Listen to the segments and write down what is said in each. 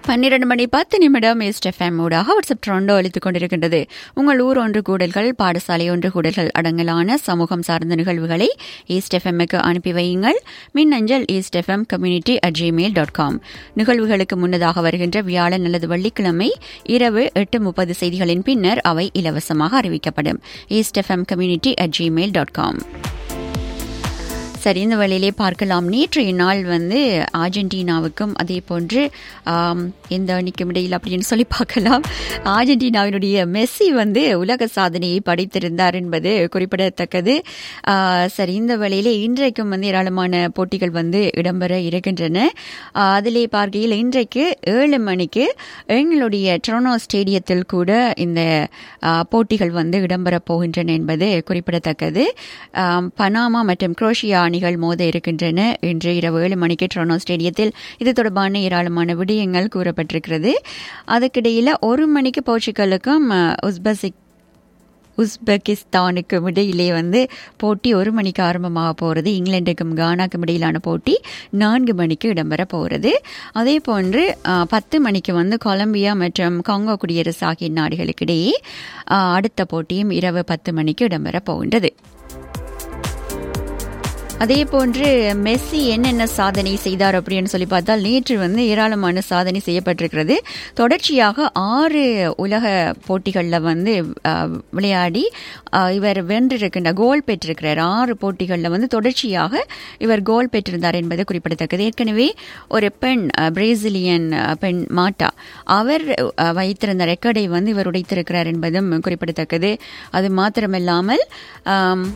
பன்னிரண்டு மணி பத்து நிமிடம் ஈஸ்ட் எஃப்எம் ஊடாக வாட்ஸ்அப் ட்ரோண்டோ அளித்துக் கொண்டிருக்கின்றது உங்கள் ஊர் ஒன்று கூடல்கள் பாடசாலை ஒன்று கூடல்கள் அடங்கலான சமூகம் சார்ந்த நிகழ்வுகளை ஈஸ்ட் எஃப்எம்முக்கு அனுப்பி வையுங்கள் மின்னஞ்சல் East FM community at Gmail dot com நிகழ்வுகளுக்கு முன்னதாக வருகின்ற வியாழன் அல்லது வெள்ளிக்கிழமை இரவு எட்டு முப்பது செய்திகளின் பின்னர் அவை இலவசமாக அறிவிக்கப்படும் East FM community at Gmail dot com சரி இந்த வழியிலே பார்க்கலாம் நேற்றைய நாள் வந்து அர்ஜென்டினாவுக்கும் அதே போன்று ஆம், எந்த அணிக்கும் இடையில் அப்படின்னு சொல்லி பார்க்கலாம் அர்ஜென்டினாவினுடைய மெஸ்ஸி வந்து உலக சாதனையை படைத்திருந்தார் என்பது குறிப்பிடத்தக்கது ஆ, சரி இந்த வழியிலே இன்றைக்கும் வந்து ஏராளமான போட்டிகள் வந்து இடம்பெற இருக்கின்றன ஆ, அதிலே பார்க்கையில் இன்றைக்கு ஏழு மணிக்கு எங்களுடைய ட்ரோனோ ஸ்டேடியத்தில் கூட இந்த ஆ, போட்டிகள் வந்து இடம்பெற போகின்றன என்பது குறிப்பிடத்தக்கது ஆம், பனாமா மற்றும் குரோஷியா அணிகள் மோத இருக்கின்றன இன்று இரவு ஏழு மணிக்கு ட்ரோனோ ஸ்டேடியத்தில் இது தொடர்பான ஏராளமான விடயங்கள் கூறப்பட்டிருக்கிறது அதுக்கிடையில் ஒரு மணிக்கு போர்ச்சுகலுக்கும் அஹ், உஸ்பெசிக் உஸ்பெகிஸ்தானுக்கும் இடையிலே வந்து போட்டி ஒரு மணிக்கு ஆரம்பமாக போகிறது இங்கிலாந்துக்கும் கானாக்கும் இடையிலான போட்டி நான்கு மணிக்கு இடம்பெற போகிறது அதே போன்று அஹ், பத்து மணிக்கு வந்து கொலம்பியா மற்றும் காங்கோ குடியரசு ஆகிய நாடுகளுக்கிடையே அஹ், அடுத்த போட்டியும் இரவு பத்து மணிக்கு இடம்பெற போகின்றது அதே போன்று மெஸ்ஸி என்னென்ன சாதனை செய்தார் அப்படின்னு சொல்லி பார்த்தால் நேற்று வந்து ஏராளமான சாதனை செய்யப்பட்டிருக்கிறது தொடர்ச்சியாக ஆறு உலக போட்டிகளில் வந்து அஹ், விளையாடி அஹ், இவர் வென்றிருக்கின்ற கோல் பெற்றிருக்கிறார் ஆறு போட்டிகளில் வந்து தொடர்ச்சியாக இவர் கோல் பெற்றிருந்தார் என்பது குறிப்பிடத்தக்கது ஏற்கனவே ஒரு பெண் அஹ், பிரேசிலியன் அஹ், பெண் மாட்டா அவர் அஹ், வைத்திருந்த ரெக்கார்டை வந்து இவர் உடைத்திருக்கிறார் என்பதும் குறிப்பிடத்தக்கது அது மாத்திரமில்லாமல் ஆம்,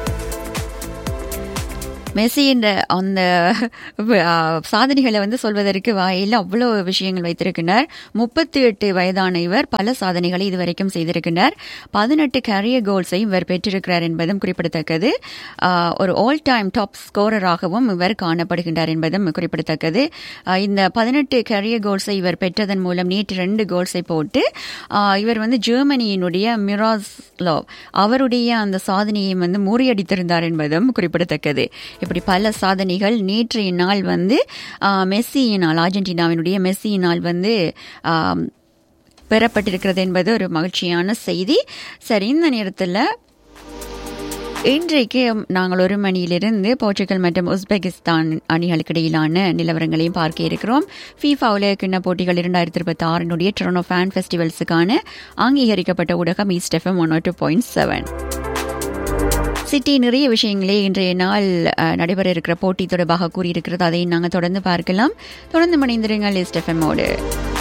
மெஸ்ஸியின் அந்த ஆ, சாதனைகளை வந்து சொல்வதற்கு வாயில் அவ்வளோ விஷயங்கள் வைத்திருக்கின்றார் முப்பத்தி எட்டு வயதான இவர் பல சாதனைகளை இதுவரைக்கும் செய்திருக்கின்றார் பதினெட்டு கேரியர் கோல்ஸை இவர் பெற்றிருக்கிறார் என்பதும் குறிப்பிடத்தக்கது ஆ, ஒரு ஆல் டைம் டாப் ஸ்கோரராகவும் இவர் காணப்படுகின்றார் என்பதும் குறிப்பிடத்தக்கது ஆ, இந்த பதினெட்டு கேரியர் கோல்ஸை இவர் பெற்றதன் மூலம் நேற்று ரெண்டு கோல்ஸை போட்டு ஆ, இவர் வந்து ஜெர்மனியினுடைய மிராஸ்லோ அவருடைய அந்த சாதனையை வந்து முறியடித்திருந்தார் என்பதும் குறிப்பிடத்தக்கது இப்படி பல சாதனைகள் நேற்றைய நாள் வந்து ஆ, மெஸ்ஸியினால் அர்ஜென்டினாவினுடைய மெஸ்ஸியினால் வந்து ஆம், பெறப்பட்டிருக்கிறது என்பது ஒரு மகிழ்ச்சியான செய்தி சரி இந்த நேரத்தில் இன்றைக்கு நாங்கள் ஒரு மணியிலிருந்து போர்ச்சுகல் மற்றும் உஸ்பெகிஸ்தான் அணிகளுக்கு இடையிலான நிலவரங்களையும் பார்க்க இருக்கிறோம் ஃபீஃபா உலக கிண்ண போட்டிகள் இரண்டாயிரத்தி இருபத்தி ஆறினுடைய ட்ரோனோ ஃபேன் ஃபெஸ்டிவல்ஸுக்கான அங்கீகரிக்கப்பட்ட ஊடகம் East FM one two point seven city நிறைய விஷயங்களே இன்றைய நாள் அஹ், நடைபெற இருக்கிற போட்டி தொடர்பாக கூறியிருக்கிறது அதை நாங்கள் தொடர்ந்து பார்க்கலாம் தொடர்ந்து மணிந்திருங்கள் ஈஸ்ட் எஃப்எம்மோடு